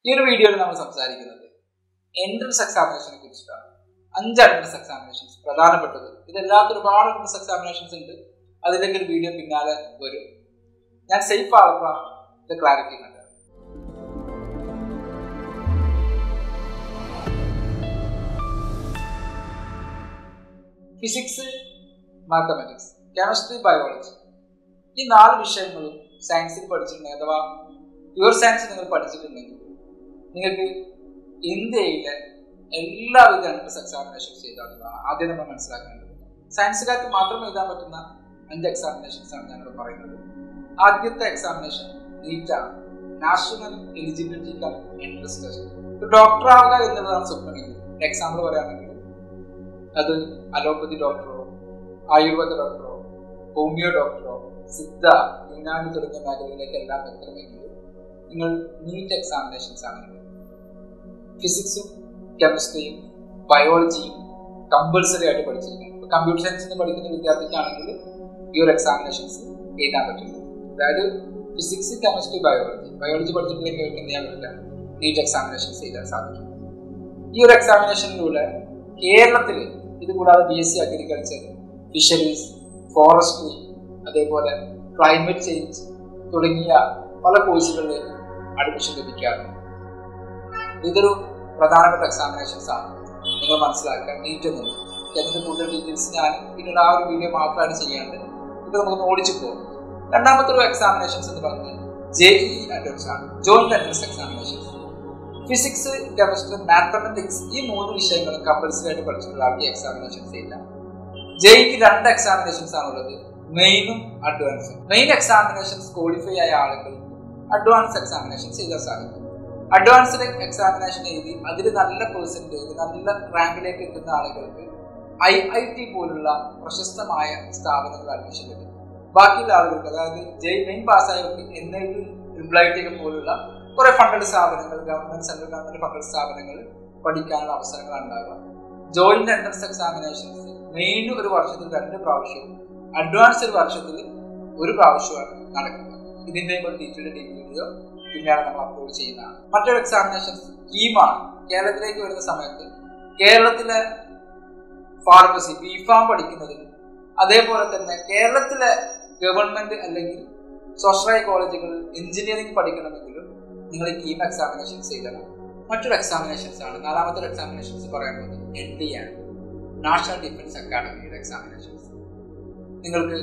ഈ ഒരു വീഡിയോയിൽ നമ്മൾ സംസാരിക്കുന്നത് എൻട്രൻസ് എക്സാമിനേഷനെ കുറിച്ചിട്ടാണ് അഞ്ച് എൻട്രൻസ് എക്സാമിനേഷൻസ് പ്രധാനപ്പെട്ടത് ഇതല്ലാത്ത ഒരുപാട് എൻട്രൻസ് എക്സാമിനേഷൻസ് ഉണ്ട് അതിലേക്ക് ഒരു വീഡിയോ പിന്നാലെ വരും ഞാൻ സേഫ് ആൾക്കാ ഇത് ക്ലാരിറ്റി കണ്ടത് ഫിസിക്സ് മാത്തമാറ്റിക്സ് കെമിസ്ട്രി ബയോളജി ഈ നാല് വിഷയങ്ങളും സയൻസിൽ പഠിച്ചിട്ടുണ്ടെങ്കിൽ അഥവാ പ്യുവർ സയൻസ് നിങ്ങൾ പഠിച്ചിട്ടുണ്ടെങ്കിൽ നിങ്ങൾക്ക് ഇന്ത്യയിലെ എല്ലാവിധ എൻട്രൻസ് എക്സാമിനേഷൻസ് ചെയ്താണെന്നാണ് ആദ്യം നമ്മൾ മനസ്സിലാക്കേണ്ടത് സയൻസുകാർക്ക് മാത്രം എഴുതാൻ പറ്റുന്ന അഞ്ച് എക്സാമിനേഷൻസ് ആണ് ഞങ്ങൾ പറയുന്നത് ആദ്യത്തെ എക്സാമിനേഷൻ നീറ്റാണ് national eligibility cum entrance test ഒരു ഡോക്ടർ ആവുക എന്നുള്ളതാണ് സ്വപ്നമെങ്കിൽ എക്സാമ്പിൾ പറയുകയാണെങ്കിൽ അത് അലോപ്പതി ഡോക്ടറോ ആയുർവേദ ഡോക്ടറോ ഹോമിയോ ഡോക്ടറോ സിദ്ധ യുനാനി തുടങ്ങിയ മേഖലയിലേക്ക് എല്ലാം എത്തണമെങ്കിൽ നിങ്ങൾ നീറ്റ് എക്സാമിനേഷൻസ് ആണ് ഫിസിക്സും കെമിസ്ട്രിയും ബയോളജിയും കമ്പൾസറി ആയിട്ട് പഠിച്ചിരിക്കണം ഇപ്പൊ കമ്പ്യൂട്ടർ സയൻസിന് പഠിക്കുന്ന വിദ്യാർത്ഥിക്കാണെങ്കിൽ ഈ ഒരു എക്സാമിനേഷൻസ് എഴുതാൻ പറ്റില്ല അതായത് ഫിസിക്സ് കെമിസ്ട്രി ബയോളജി ബയോളജി പഠിച്ചിട്ടുണ്ടെങ്കിൽ അവർക്ക് എന്ത് ചെയ്യാൻ പറ്റില്ല നീറ്റ് എക്സാമിനേഷൻസ് എഴുതാൻ സാധിക്കും ഈ ഒരു എക്സാമിനേഷനിലൂടെ കേരളത്തിൽ ഇത് കൂടാതെ B S C agriculture fisheries forestry അതേപോലെ ക്ലൈമറ്റ് ചേഞ്ച് തുടങ്ങിയ പല കോഴ്സുകളിലേക്ക് അഡ്മിഷൻ ലഭിക്കാറുണ്ട് ഇതൊരു പ്രധാനപ്പെട്ട എക്സാമിനേഷൻസ് ആണ് നിങ്ങൾ മനസ്സിലാക്കുക നീറ്റ് എന്നുള്ളത് അതിന്റെ കൂടുതൽ ഡീറ്റെയിൽസ് ഞാൻ പിന്നീട് ആ ഒരു വീഡിയോ മാത്രമാണ് ചെയ്യാണ്ട് ഇത് നമുക്ക് ഓടിച്ചു പോകും രണ്ടാമത്തെ ഒരു എക്സാമിനേഷൻസ് എന്ന് പറഞ്ഞാൽ ജെ ഇ അഡ്വൻസ് ആണ് joint entrance examinations physics chemistry mathematics ഈ മൂന്ന് വിഷയങ്ങളും കമ്പൽസറി ആയിട്ട് പഠിച്ചിട്ടുള്ള ആൾക്ക് എക്സാമിനേഷൻസ് ഇല്ല ജെയ്ക്ക് രണ്ട് എക്സാമിനേഷൻസ് ആണുള്ളത് മെയിനും അഡ്വാൻസും മെയിൻ എക്സാമിനേഷൻസ് ക്വാളിഫൈ ആയ ആളുകൾക്ക് അഡ്വാൻസ് എക്സാമിനേഷൻസ് എഴുതാൻ സാധിക്കും അഡ്വാൻസ്ഡ് എക്സാമിനേഷൻ എഴുതി അതിൽ നല്ല പെർസെൻറ്റേജ് നല്ല റാങ്കിലേക്ക് എത്തുന്ന ആളുകൾക്ക് ഐ ഐ ടി പോലുള്ള പ്രശസ്തമായ സ്ഥാപനങ്ങൾ അഡ്മിഷൻ ലഭിക്കും ബാക്കിയുള്ള ആളുകൾക്ക് അതായത് ജയ് മെയിൻ പാസ്സായവർക്ക് N I T triple I T ഒക്കെ പോലുള്ള കുറെ ഫണ്ടഡ് സ്ഥാപനങ്ങൾ ഗവൺമെന്റ് സെൻട്രൽ ഗവൺമെന്റ് ഫണ്ടഡ് സ്ഥാപനങ്ങൾ പഠിക്കാനുള്ള അവസരങ്ങൾ ഉണ്ടാകുക ജോയിന്റ് എൻട്രൻസ് എക്സാമിനേഷൻസ് മെയിൻ ഒരു വർഷത്തിൽ രണ്ട് പ്രാവശ്യവും അഡ്വാൻസ് ഒരു വർഷത്തിൽ ഒരു പ്രാവശ്യമാണ് നടക്കുക ഇതിന്റെ ഒരു ഡീറ്റെയിൽഡ് വീഡിയോ പിന്നെയാണ് നമ്മൾ അപ്ലോഡ് ചെയ്യുന്നതാണ് മറ്റൊരു എക്സാമിനേഷൻസ് കീമാണ് കേരളത്തിലേക്ക് വരുന്ന സമയത്ത് കേരളത്തിലെ ഫാർമസി ബി ഫാം പഠിക്കുന്നതിന് അതേപോലെ തന്നെ കേരളത്തിലെ ഗവൺമെന്റ് അല്ലെങ്കിൽ സ്വാശ്രയ കോളേജുകളിൽ എഞ്ചിനീയറിംഗ് പഠിക്കണമെങ്കിലും നിങ്ങൾ കീം എക്സാമിനേഷൻസ് ചെയ്യണം മറ്റൊരു എക്സാമിനേഷൻസ് ആണ് നാലാമത്തെ എക്സാമിനേഷൻസ് പറയുന്നത് എൻ ഡി ആണ് നാഷണൽ ഡിഫൻസ് അക്കാഡമിയുടെ എക്സാമിനേഷൻസ് നിങ്ങൾക്ക്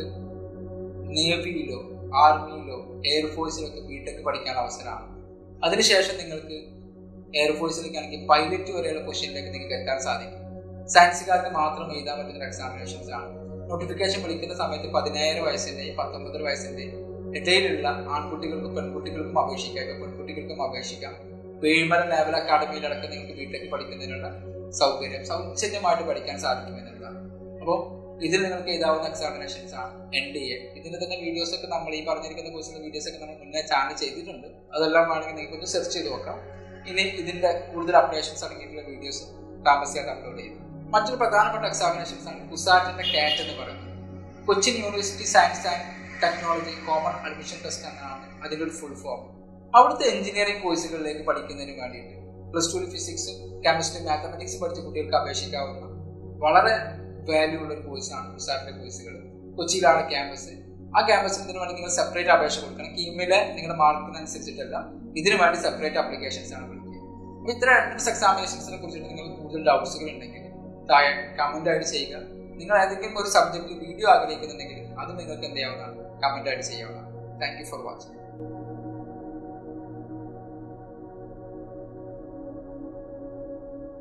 നേവിയിലോ ആർമിയിലോ എയർഫോഴ്സിലൊക്കെ ബിടെക് പഠിക്കാൻ അവസരമാണ് അതിനുശേഷം നിങ്ങൾക്ക് എയർഫോഴ്സിലേക്കാണെങ്കിൽ പൈലറ്റ് വരെയുള്ള ക്വസ്റ്റ്യനിലേക്ക് നിങ്ങൾക്ക് എത്താൻ സാധിക്കും സയൻസുകാർക്ക് മാത്രം എഴുതാൻ പറ്റുന്ന എക്സാമിനേഷൻസ് ആണ് നോട്ടിഫിക്കേഷൻ വിളിക്കുന്ന സമയത്ത് പതിനായിരം വയസ്സിന്റെയും പത്തൊമ്പത് വയസ്സിന്റെയും ഇടയിലുള്ള ആൺകുട്ടികൾക്കും പെൺകുട്ടികൾക്കും അപേക്ഷിക്കാം ഇപ്പൊ പെൺകുട്ടികൾക്കും അപേക്ഷിക്കാം വേഴ്മല നാവൽ അക്കാഡമിയിലടക്കം നിങ്ങൾക്ക് ബിടെക് പഠിക്കുന്നതിനുള്ള സൗകര്യം സൗജന്യമായിട്ട് പഠിക്കാൻ സാധിക്കും എന്നുള്ളതാണ് അപ്പോൾ ഇതിൽ നിങ്ങൾക്ക് എഴുതാവുന്ന എക്സാമിനേഷൻസ് ആണ് എൻ ഡി എ ഇതിന്റെ തന്നെ വീഡിയോസ് ഒക്കെ നമ്മൾ ഈ പറഞ്ഞിരിക്കുന്ന കോഴ്സിന്റെ വീഡിയോസ് ഒക്കെ നമ്മൾ മുന്നേ ചാനൽ ചെയ്തിട്ടുണ്ട് അതെല്ലാം വേണമെങ്കിൽ നിങ്ങൾക്ക് ഒന്ന് സെർച്ച് ചെയ്ത് നോക്കാം ഇനി ഇതിന്റെ കൂടുതൽ അപ്ഡേഷൻസ് അടങ്ങിയിട്ടുള്ള വീഡിയോസ് താമസിയാതെ അപ്ലോഡ് ചെയ്യും മറ്റൊരു പ്രധാനപ്പെട്ട എക്സാമിനേഷൻസ് ആണ് കുസാറ്റിന്റെ കാറ്റ് എന്ന് പറയുന്നത് Cochin university science and technology common admission test എന്നാണ് അതിൻ്റെ ഒരു ഫുൾ ഫോം അവിടുത്തെ എഞ്ചിനീയറിംഗ് കോഴ്സുകളിലേക്ക് പഠിക്കുന്നതിന് വേണ്ടിയിട്ട് plus two physics chemistry mathematics പഠിച്ച കുട്ടികൾക്ക് അപേക്ഷിക്കാവുന്ന വളരെ വാല്യൂ ഉള്ള ഒരു കോഴ്സാണ് കുസാറ്റിന്റെ കോഴ്സുകൾ കൊച്ചിയിലാണ് ക്യാമ്പസ് ആ ക്യാമ്പസിന് ഇതിനു വേണ്ടി നിങ്ങൾ സെപ്പറേറ്റ് അപേക്ഷ കൊടുക്കണം കീമിലെ നിങ്ങളുടെ മാർക്കിനനുസരിച്ചിട്ടല്ല ഇതിനു വേണ്ടി സെപ്പറേറ്റ് അപ്ലിക്കേഷൻസ് ആണ് വിളിക്കുക അപ്പോൾ ഇത്തരം എൻട്രൻസ് എക്സാമിനേഷൻസിനെ കുറിച്ചിട്ട് നിങ്ങൾക്ക് കൂടുതൽ ഡൗട്ട്സുകൾ ഉണ്ടെങ്കിൽ താഴെ കമന്റ് ആയിട്ട് ചെയ്യുക നിങ്ങൾ ഏതെങ്കിലും ഒരു സബ്ജക്റ്റ് വീഡിയോ ആഗ്രഹിക്കുന്നുണ്ടെങ്കിൽ അത് നിങ്ങൾക്ക് എന്ത് ചെയ്യാവുന്നതാണ് കമന്റ് ആയിട്ട് ചെയ്യാവുന്നതാണ് താങ്ക് യു ഫോർ വാച്ചിങ്